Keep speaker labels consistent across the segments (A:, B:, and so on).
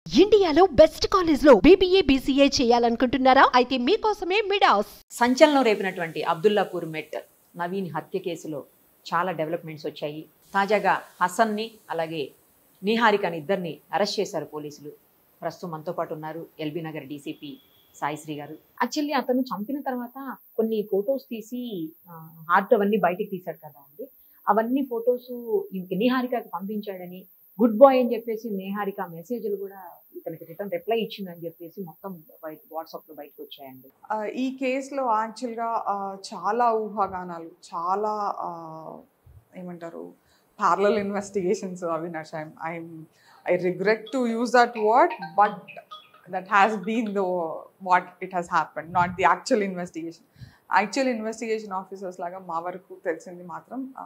A: ఇండియాలో best college లో BBA BCA చేయాలనుకుంటున్నారా అయితే మీకోసమే మిడాస్
B: సంచలనం రేపినటువంటి అబ్దుల్లాపూర్ మెట్ నవీన్ హత్య కేసులో చాలా డెవలప్మెంట్స్ వచ్చాయి తాజాగా హసన్ని అలాగే నిహారికని ఇద్దరిని అరెస్ట్ చేశారు పోలీసులు ప్రస్తుతం మనతో పాటు ఉన్నారు ఎల్బీ నగర్ డీసీపీ సాయిశ్రీ గారు యాక్చువల్లీ అతను చంపిన తర్వాత కొన్ని ఫొటోస్ తీసి హార్ట్ అవన్నీ బయటికి తీశాడు కదా అండి అవన్నీ ఫొటోస్ నిహారికకి పంపించాడని గుడ్ బాయ్ అని చెప్పేసి నేహారిక మెసేజ్లు కూడా ఇతనికి రిటర్న్ రిప్లై ఇచ్చిందని చెప్పేసి మొత్తం బయట వాట్సాప్లో బయటకు వచ్చాయండి
C: ఆ, ఈ కేసులో యాక్చువల్గా ఆ, చాలా ఊహాగానాలు చాలా ఆ, ఏమంటారు parallel investigations Avinash I'm I'm I regret to use that word but that has been the what it has happen not the actual investigation actual investigation officers లాగా మా వరకు తెలిసింది మాత్రం ఆ,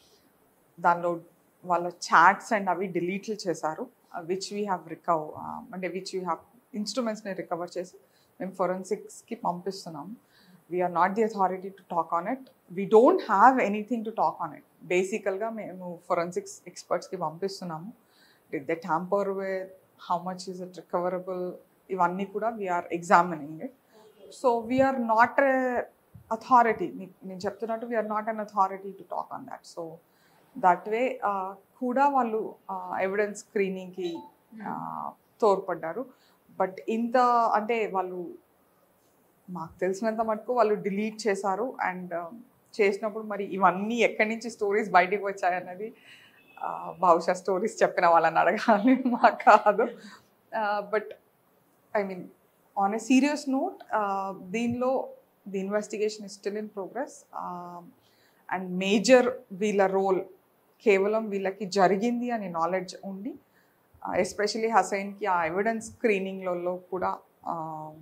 C: దానిలో వాళ్ళ చాట్స్ అండ్ అవి డిలీట్లు చేశారు విచ్ వీ హ్యావ్ రికవ్ అంటే విచ్ వీ హ్యావ్ ఇన్స్ట్రుమెంట్స్ని రికవర్ చేసి మేము ఫొరెన్సిక్స్కి పంపిస్తున్నాం we're not the authority to talk on it we don't have anything to talk on it బేసికల్గా మేము ఫొరెన్సిక్స్ ఎక్స్పర్ట్స్కి పంపిస్తున్నాము did the tamper with how much is it recoverable ఇవన్నీ కూడా we're examining it so we're not authority నేను చెప్తున్నట్టు we're not an authority to talk on that so that వే కూడా వాళ్ళు ఎవిడెన్స్ స్క్రీనింగ్కి తోడ్పడ్డారు బట్ ఇంత అంటే వాళ్ళు మాకు తెలిసినంత మటుకు వాళ్ళు డిలీట్ చేశారు అండ్ చేసినప్పుడు మరి ఇవన్నీ ఎక్కడి నుంచి స్టోరీస్ బయటికి వచ్చాయన్నది ఆ, బహుశా స్టోరీస్ చెప్పిన వాళ్ళని అడగాలి మాకు కాదు but I mean on a serious note దీనిలో the investigation is still in progress and major వీళ్ళ రోల్ కేవలం వీళ్ళకి జరిగింది అనే నాలెడ్జ్ ఉండి ఎస్పెషలీ హసైన్కి ఆ ఎవిడెన్స్ స్క్రీనింగ్లలో కూడా ఆ,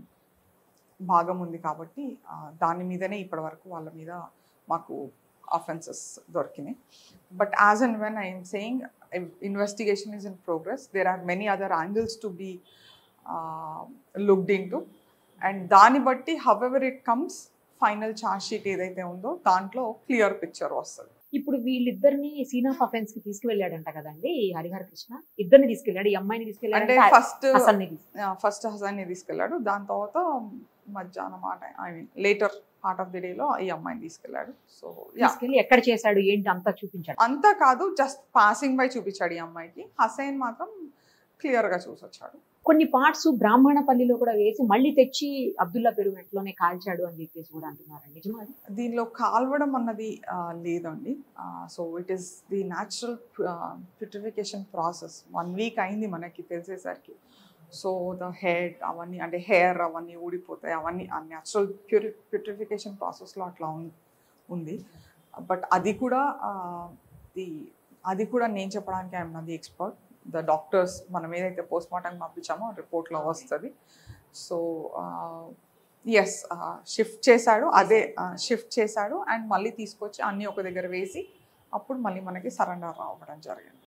C: భాగం ఉంది కాబట్టి ఆ, దాని మీదనే ఇప్పటి వరకు వాళ్ళ మీద మాకు అఫెన్సెస్ దొరికినాయి but as and when I'm saying investigation is in progress there are many other angles to be looked in to and దాన్ని బట్టి however it comes final charge sheet ఏదైతే ఉందో దాంట్లో క్లియర్ పిక్చర్ వస్తుంది
B: ఇప్పుడు వీళ్ళిద్దరిని సీన్ ఆఫ్ అఫెన్స్ కి తీసుకువెళ్ళాడంట కదండి ఈ హరిహర కృష్ణ ఇద్దరిని తీసుకెళ్ళాడు ఈ అమ్మాయిని
C: అంటే
B: తీసుకెళ్ళాడు
C: ఫస్ట్
B: హసన్ని తీసుకెళ్ళాడు.
C: ఫస్ట్ హసాన్ని తీసుకెళ్ళాడు దాని తర్వాత మధ్యాహ్నం మాట I mean later part of the డేలో ఈ అమ్మాయిని తీసుకెళ్ళాడు సో యా
B: తీసుకెళ్ళి ఎక్కడ చేశాడు ఏంటి అంతా చూపించాడు
C: అంతా కాదు జస్ట్ పాసింగ్ బై చూపించాడు ఈ అమ్మాయికి హసైన్ మాత్రం క్లియర్గా చూసొచ్చాడు
B: కొన్ని పార్ట్స్ బ్రాహ్మణపల్లిలో కూడా వేసి మళ్ళీ తెచ్చి అబ్దుల్లా పెరుగట్లోనే కాల్చాడు అని చెప్పేసి కూడా అంటున్నారు నిజమా అది?
C: దీనిలో కాల్వడం అన్నది ఆ, లేదండి so it is the natural purification process one week అయింది మనకి తెలిసేసరికి సో ద హెడ్ అవన్నీ అంటే హెయిర్ అవన్నీ ఊడిపోతాయి అవన్నీ ఆ న్యాచురల్ ప్యూరి ప్యూరిఫికేషన్ ప్రాసెస్లో అట్లా ఉం- ఉంది బట్ అది కూడా ఆ, ది అది కూడా నేను చెప్పడానికి I'm not the expert the doctors మనం ఏదైతే పోస్ట్ మార్టం పంపించామో రిపోర్ట్లో వస్తుంది సో ఎస్ షిఫ్ట్ చేశాడు అదే షిఫ్ట్ చేశాడు అండ్ మళ్ళీ తీసుకొచ్చి అన్నీ ఒక దగ్గర వేసి అప్పుడు మళ్ళీ మనకి సరెండర్ అవ్వడం జరిగింది